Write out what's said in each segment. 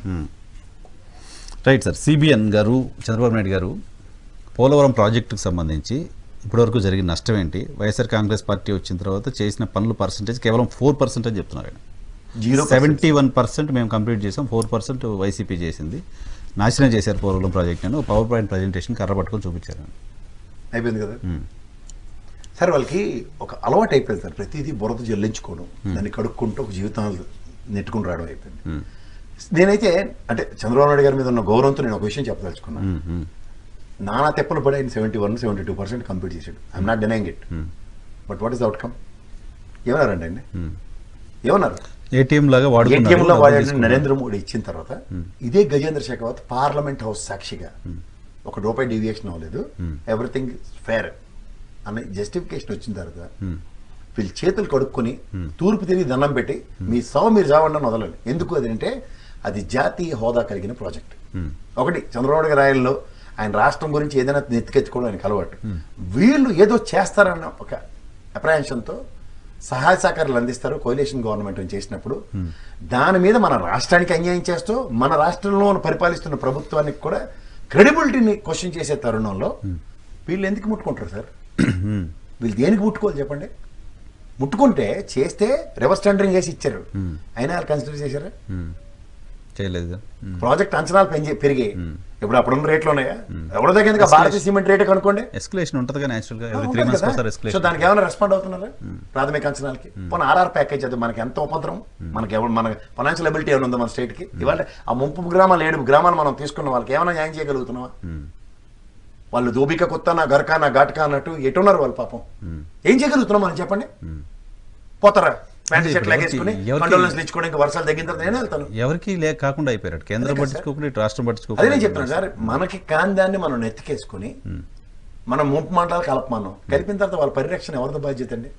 Right sir CBN గారు చంద్రబాబు నాయుడు గారు పోలవరం ప్రాజెక్టుకు సంబంధించి ఇప్పటివరకు జరిగిన నష్టం ఏంటి వైఎస్ఆర్ కాంగ్రెస్ పార్టీ వచ్చిన తర్వాత చేసిన పనుల పర్సంటేజ్ కేవలం ఫోర్ పర్సెంట్ అని చెప్తున్నారు ఆయన జీరో సెవెంటీ వన్ పర్సెంట్ మేము కంప్లీట్ చేసాం ఫోర్ పర్సెంట్ వైసీపీ చేసింది నాశనం చేశారు పోలవరం ప్రాజెక్ట్ అని పవర్ పాయింట్ ప్రజెంటేషన్ కర్ర పట్టుకొని చూపించారు అయిపోయింది కదా సార్ వాళ్ళకి ఒక అలవాటు అయిపోయింది సార్ ప్రతిదీ బురద జల్లించుకోవడం దాన్ని కడుక్కుంటూ ఒక జీవితాలు నెట్టుకుని రావడం అయిపోయింది నేనైతే అంటే చంద్రబాబు నాయుడు గారి మీద ఉన్న గౌరవంతో నేను ఒక విషయం చెప్పదలుచుకున్నాను నానా తెప్పలు పడి ఆయన seventy one seventy two percent complete చేశాడు I'm not denying it but what is outcome ఏమన్నారండి ఆయన ఏమన్నారు ఏటీఎం లాగా వాడుకున్నారు, ఏటీఎం లో డబ్బులు వాడాడు తీసుకున్నారు. నరేంద్ర మోడీ ఇచ్చిన తర్వాత ఇదే గజేంద్ర షెకావత్ పార్లమెంట్ హౌస్ సాక్షిగా ఒక రూపాయి డీవియేషన్ అవ్వలేదు ఎవ్రీథింగ్ ఫేర్ అనే జస్టిఫికేషన్ వచ్చిన తర్వాత వీళ్ళు చేతులు కడుక్కొని తూర్పు తిరిగి దండం పెట్టి మీ సవ మీరు చావండి అని వదలండి ఎందుకు అది అంటే అది జాతీయ హోదా కలిగిన ప్రాజెక్ట్ ఒకటి చంద్రబాబు నాయుడు గారి ఆయనలో ఆయన రాష్ట్రం గురించి ఏదైనా నెత్తికెత్తుకోవడం ఆయనకు అలవాటు వీళ్ళు ఏదో చేస్తారన్న ఒక అప్రహెన్షన్తో సహాయ సహకారాలు అందిస్తారు కోయిలేషన్ గవర్నమెంట్ చేసినప్పుడు దాని మీద మన రాష్ట్రానికి అన్యాయం చేస్తూ మన రాష్ట్రంలో ఉన్న పరిపాలిస్తున్న ప్రభుత్వానికి కూడా క్రెడిబిలిటీని క్వశ్చన్ చేసే తరుణంలో వీళ్ళు ఎందుకు ముట్టుకుంటారు సార్ వీళ్ళు దేనికి ముట్టుకోవాలి చెప్పండి ముట్టుకుంటే చేస్తే రివర్స్ టెండరింగ్ వేసి ఇచ్చారు అయినా వాళ్ళు కన్సిడర్ చేశారా చేయలేదు ప్రాజెక్ట్ అంచనాలు పెంచి పెరిగాయి ఇప్పుడు అప్పుడున్న రేట్లు ఉన్నాయా ఎవరి దగ్గర ఎందుకు భారతీయ సిమెంట్ రేట్ కనుక్కోండి ఎస్కలేషన్ ఉంటుంది కదా న్యాచురల్ గా ఆ, ఎవ్రీ త్రీ ఉంటుంది మంత్స్ కదా. ఒకసారి సో ఎస్కలేషన్ దానికి ఏమైనా రెస్పాండ్ అవుతున్నారా ప్రాథమిక అంచనాలకి పోనీ ఆర్ఆర్ ప్యాకేజ్ అది మనకి ఎంత ఉపద్రవం మనకి ఎవరు మన ఫైనాన్షియల్ అబిలిటీ ఏమైనా ఉందా మన స్టేట్ కి ఇవాళ ఆ ముంపు గ్రామాలు ఏడు గ్రామాలు మనం తీసుకున్న వాళ్ళకి ఏమైనా న్యాయం చేయగలుగుతున్నావా వాళ్ళు దోబిక కొత్త నా గరకా నా ఘాటకా అన్నట్టు ఎటున్నారు వాళ్ళు పాపం ఏం చేయగలుగుతున్నాం మనం చెప్పండి పోతారా ప్యాంట్ అంటే షర్ట్ ఇప్పుడు లాగేసుకుని ఎవరికి- ఎవరికి- కండోలెన్స్ ఇచ్చుకోవడానికి వర్షాలు తగ్గిన తర్వాత నేనే వెళ్తాను ఎవరికి లేక కాకుండా అయిపోయారు కేంద్రం అదే కదా పట్టించుకోకుండా ఇటు రాష్ట్రం అదే పట్టించుకోకుండా నేను చెప్తున్నాను సార్ మనకి కాందాన్ని మనం నెత్తికేసుకుని మనం ముంపు మండలాలు కలపమానం కలిపిన తర్వాత వాళ్ళ పరిరక్షణ ఎవరిది బాధ్యత అండి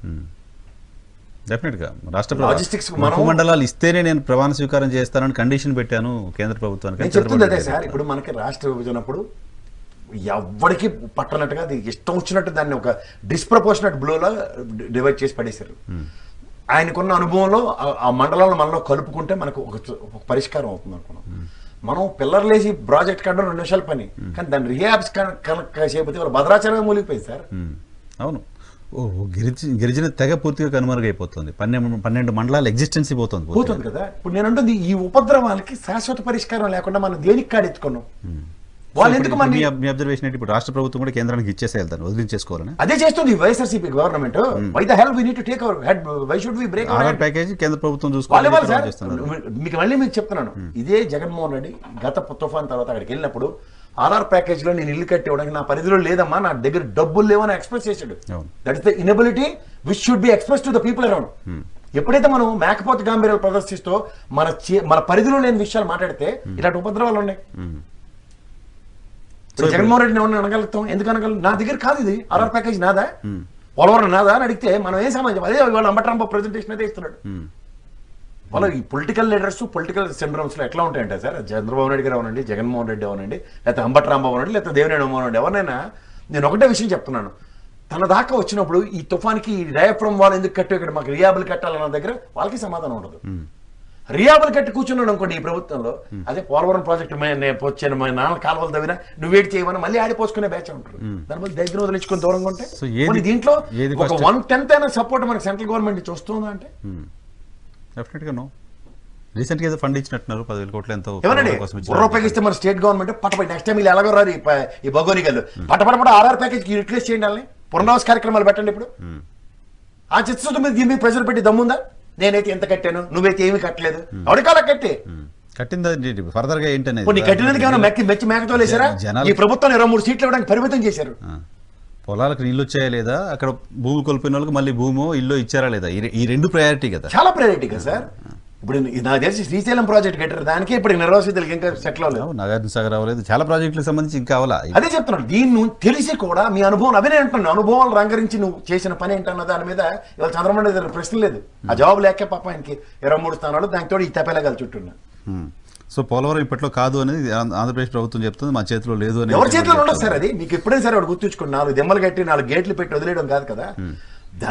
డెఫినెట్ గా రాష్ట్ర Logistics కు మనం- ప్రభుత్వం మండలాలు ఇస్తేనే నేను ప్రమాణ స్వీకారం చేస్తానని కండిషన్ పెట్టాను కేంద్ర ప్రభుత్వానికి నేను చెప్తుంది అదే సార్ ఇప్పుడు మనకి రాష్ట్ర విభజనప్పుడు ఎవ్వడికి పట్టనట్టుగా అది ఇష్టం వచ్చినట్టు దాన్ని ఒక డిస్ప్రపోర్షనట్ బ్లోలో డివైడ్ చేసి పడేశారు ఆయనకున్న అనుభవంలో ఆ- ఆ మండలాలను మనలో కలుపుకుంటే మనకు ఒక ఒక పరిష్కారం అవుతుంది అనుకున్నాం మనం పిల్లర్లేసి ప్రాజెక్ట్ కట్టడం రెండు నిమిషాల పని కానీ దాన్ని రిహాబ్స్ కనుక చేయకపోతే వాళ్ళు భద్రాచలమే మూలిగిపోయింది సార్ ఉమ్, అవును ఓ గిరిజ గిరిజన తెగ పూర్తిగా కనుమరుగైపోతుంది పన్నెండు పన్నెండు మండలాల ఎగ్జిస్టెన్సీ పోతుంది పూర్తిగా. పోతుంది కదా ఇప్పుడు నేను అంటుంది ఈ ఉపద్రవాలకి శాశ్వత పరిష్కారం లేకుండా మనం దేనికి కాడెత్తుకున్నాం వాళ్ళు సో ఎందుకు ఇప్పుడు మన మీ మీ అబ్జర్వేషన్ ఏంటి ఇప్పుడు రాష్ట్ర ప్రభుత్వం కూడా కేంద్రానికి ఇచ్చేసే వెళ్తాను వదిలించేసుకోవాలని అదే చేస్తుంది YSRCP government why the help we need to take our head why should we break our RR package కేంద్ర ప్రభుత్వం వాళ్ళు ఇవ్వాలి సార్ చూసుకోవాలి చేస్తున్నారు మీకు మళ్ళీ మీకు చెప్తున్నాను ఇదే జగన్మోహన్ రెడ్డి గత తుఫాన్ తర్వాత అక్కడికి వెళ్ళినప్పుడు ఆర్ఆర్ ప్యాకేజ్ లో నేను ఇల్లు కట్టి ఇవ్వడానికి నా పరిధిలో లేదమ్మా నా దగ్గర డబ్బులు లేవని ఎక్స్ప్రెస్ చేశాడు అవును. That is the inability which should be express to the people around ఎప్పుడైతే మనం మేకపోతే గాంభీర్యాలు ప్రదర్శిస్తూ మన చే- మన పరిధిలో లేని విషయాలు మాట్లాడితే ఇలాంటి ఉపద్రవాలు ఉన్నాయి ఇప్పుడు జగన్మోహన్ రెడ్డిని ఎవరిని అనగలుగుతాం ఎందుకు అనగలం నా దగ్గర కాదు ఇది ఆర్ఆర్ ప్యాకేజ్ నాదా పోలవరం నాదా అని అడిగితే మనం ఏం సమాజం అదే వాళ్ళ అంబట్రాంబ ప్రెజెంటేషన్ అయితే ఇస్తున్నాడు వాళ్ళ ఈ పొలిటికల్ లీడర్స్ పొలిటికల్ సిండ్రమ్స్ లో ఎట్లా ఉంటాయంటే సార్ చంద్రబాబు నాయుడు గారు అవనండి జగన్మోహన్ రెడ్డి అవనండి లేకపోతే అంబట్ రాంబాబు అనండి లేకపోతే దేవినేని అవనండి ఎవరినైనా నేను ఒకటే విషయం చెప్తున్నాను తన దాకా వచ్చినప్పుడు ఈ తుఫాన్కి ఈ డయాఫ్రమ్ వాళ్ళు ఎందుకు కట్టి ఇక్కడ మాకు రియాబుల్ కట్టాలన్న దగ్గర వాళ్ళకి సమాధానం ఉండదు రియాబుల్ కట్టి కూర్చున్నాడు అనుకోండి ఈ ప్రభుత్వంలో అదే పోలవరం ప్రాజెక్ట్ వచ్చాను మా నాన్న కాలువలు తవ్వినా నువ్వేటి చేయమని మళ్ళీ ఆడిపోసుకునే బ్యాచ్ ఉంటారు దాని బదులు దగ్గర వదిలించుకొని దూరంగా ఉంటే So ఏది- పోనీ దీంట్లో ఏది ఒక first? వన్ టెన్త్ అయినా సపోర్ట్ మనకి సెంట్రల్ గవర్నమెంట్ చూస్తుందా అంటే డెఫినెట్ గా నో రీసెంట్ గా ఏదో ఫండ్ ఇచ్చినట్టున్నారు పదివేల కోట్లు ఎంతో ఎవరండి కోసం బుర్ర ఇచ్చారు. ఉపయోగిస్తే మన స్టేట్ గవర్నమెంట్ పట్టపడి నెక్స్ట్ టైం వీళ్ళు ఎలాగో రారు ఈ ప- ఈ బగోనికలు పట్టపడపడ ఆర్ఆర్ ప్యాకేజ్ రిక్వెస్ట్ చేయండి వాళ్ళని పునరావాస కార్యక్రమాలు పెట్టండి ఇప్పుడు ఆ చిత్తశుద్ధి మీద దీని మీద ప్రెజర్ పెట్టి దమ్ముందా నేనైతే ఎంత కట్టాను నువ్వైతే ఏమీ కట్టలేదు ఎవరికాల కట్టి కట్టింది ఫర్దర్ గా ఏంటనేది ఇప్పుడు నీ కట్టినందుకు ఏమైనా మెక్కి మెచ్చి మేకతో లేసారా జనాలు- ఈ ప్రభుత్వం ఇరవై మూడు సీట్లు ఇవ్వడానికి పరిమితం చేశారు ఆ. పొలాలకు నీళ్ళు వచ్చాయా లేదా అక్కడ భూమి కోల్పోయిన వాళ్ళకి మళ్ళీ భూమో ఇల్లు ఇచ్చారా లేదా ఈ రె- ఈ రెండు ప్రయారిటీ కదా చాలా ప్రయారిటీ కదా సార్ ఇప్పుడు ఇది నాకు తెలిసి శ్రీశైలం ప్రాజెక్ట్ కట్టారు దానికి ఇప్పుడు నిర్వాసితులకి ఇంకా సెటిల్ అవ్వలేదు నాగార్జున సాగర్ అవ్వలేదు చాలా ప్రాజెక్టులకు సంబంధించి ఇంకా అవలా అదే చెప్తున్నాను దీన్ని నువ్వు తెలిసి కూడా మీ అనుభవం అవే నేను అంటున్నాను అనుభవాలు రంగరించి నువ్వు చేసిన పని ఏంటన్న దాని మీద ఇవాళ చంద్రబాబు నాయుడు దగ్గర ప్రశ్న లేదు ఆ జవాబు లేకే పాప ఆయనకి ఇరవై మూడు స్థానాలు దానికి తోడు ఈ తపేలా చుట్టున్నా ఉమ్. సో పోలవరం ఇప్పట్లో కాదు అనేది ఆంధ్ర- ఆంధ్రప్రదేశ్ ప్రభుత్వం చెప్తుంది మా చేతిలో లేదు అని ఎవరి చేతిలో ఉండదు సార్ అది మీకు ఎప్పుడైనా సరే వాడు గుర్తుంచుకోండి నాలుగు దెమ్మలు కట్టి నాలుగు గేట్లు పెట్టి వదిలేయడం కాదు కదా దాని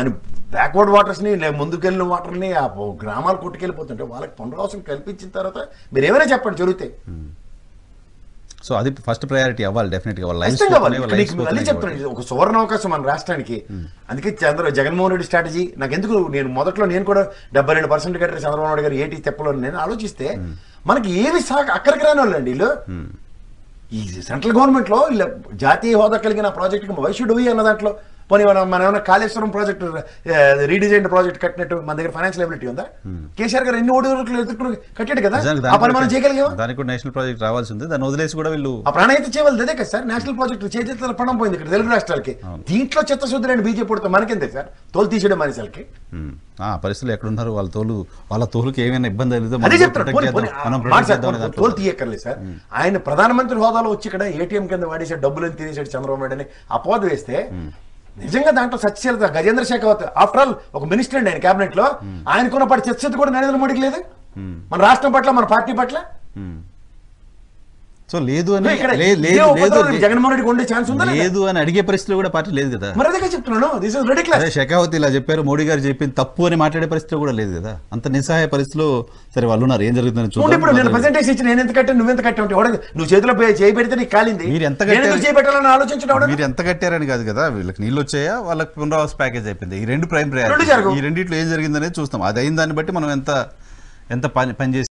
బ్యాక్వర్డ్ వాటర్స్ని లే ముందుకెళ్ళిన వాటర్ని ఆ పో- గ్రామాలు కొట్టుకెళ్ళిపోతుంటే వాళ్ళకి పునరావాసం కల్పించిన తర్వాత మీరు ఏమైనా చెప్పండి జరుగుతాయి సో అది ఫస్ట్ ప్రయారిటీ అవ్వాలి డెఫినెట్గా వాళ్ళ లైఫ్ ఖచ్చితంగా వాళ్ళు. ఇక్కడ నీకు మళ్ళీ చెప్తాను ఇది ఒక సువర్ణ అవకాశం మన రాష్ట్రానికి అందుకే చంద్ర జగన్మోహన్ రెడ్డి స్ట్రాటజీ నాకు ఎందుకు నేను మొదట్లో నేను కూడా డెబ్బై రెండు పర్సెంట్ కట్టారు చంద్రబాబు నాయుడు గారు ఏటి తెప్పలో నేను ఆలోచిస్తే మనకి ఏవి సా అక్కడికి రాని వాళ్ళండి వీళ్ళు ఈ సెంట్రల్ గవర్నమెంట్ లో ఇలా జాతీయ హోదా కలిగిన ప్రాజెక్ట్ వైశ్యుడు అన్న దాంట్లో పోనీ మనం మనం ఏమైనా కాళేశ్వరం ప్రాజెక్ట్ రీడిజైన్ ప్రాజెక్ట్ కట్టినట్టు మన దగ్గర ఫైనాన్షియల్ ఎబిలిటీ ఉందా కేసీఆర్ గారు ఎన్ని ఓడిలు ఎదుర్కొని కట్టాడు కదా ఆ పని మనం చేయగలిగామా దానికి కూడా నేషనల్ ప్రాజెక్ట్ రావాల్సి ఉంది దాన్ని వదిలేసి కూడా వీళ్ళు ఆ ప్రాణాయిత చేయవలది అదే కదా సార్ నేషనల్ ప్రాజెక్ట్ చేతిలో పణం పోయింది ఇక్కడ తెలుగు రాష్ట్రాలకి దీంట్లో చిత్తశుద్ధి లేని బీజేపీతో మనకెందే సార్ తోలు తీసేయడం మనిషికి ఉమ్, ఆ పరిస్థితులు ఎక్కడున్నారు వాళ్ళ తోలు వాళ్ళ తోలుకి ఏమైనా ఇబ్బంది అయితే అదే మనం చెప్తాను protect పోనీ, చేద్దాం, పోనీ, మనం మాట ప్రొటెక్ట్ సార్, చేద్దాం అనే పోనీ, దాంట్లో తోలు తీయక్కర్లేదు సార్ ఆయన ప్రధానమంత్రి హోదాలో వచ్చి ఇక్కడ ఏటీఎం కింద వాడేసాడు డబ్బులు తినేసాడు చంద్రబాబు నాయుడు అని అపోహ వేస్తే నిజంగా దాంట్లో సత్యశీలత గజేంద్ర షెకావత్ ఆఫ్టర్ ఆల్ ఒక మినిస్టర్ అండి ఆయన కేబినెట్ లో ఆయనకున్న పాటి చిత్తశుద్ధి కూడా నరేంద్ర మోడీకి లేదు మన రాష్ట్రం పట్ల మన పార్టీ పట్ల ఉమ్. సో లేదు అని ఇక్కడ లే- ఇదే లేదు లేదు ఉపద్రవం జగన్మోహన్ రెడ్డికి ఉండే ఛాన్స్ ఉందా లేదా? లేదు అని అడిగే పరిస్థితిలో కూడా పార్టీ లేదు కదా మరి అదే చెప్తున్నాను దిస్ ఇస్ రెడిక్లస్ అదే షెకావత్ ఇలా చెప్పారు మోడీ గారు చెప్పింది తప్పు అని మాట్లాడే పరిస్థితి కూడా లేదు కదా అంత నిస్సహాయ పరిస్థితిలో సరే వాళ్ళు ఉన్నారు ఏం జరుగుతుందని ఉండి ఇప్పుడు నేను చూద్దాం ప్రెసెంటేషన్ ఇచ్చి నేను ఎంత కట్టాను నువ్వు ఎంత కట్టావు ఎవడ నువ్వు చేతిలో పే- చేయి పెడితే నీకు కాలింది మీరు ఎంత నేను ఎందుకు కట్టారు? చేయి పెట్టాలని ఆలోచించడం ఎవడన్నా? మీరు ఎంత కట్టారని కాదు కదా వీళ్ళకి నీళ్ళు వచ్చాయా వాళ్ళకి పునరావాస ప్యాకేజ్ అయిపోయింది ఈ రెండు ప్రైమ్ రెండు ప్రయారిటీ జరగవు. ఈ రెండిట్లో ఏం జరిగిందనేది చూస్తాం అది అయిన దాన్ని బట్టి మనం ఎంత ఎంత పని పని చేసి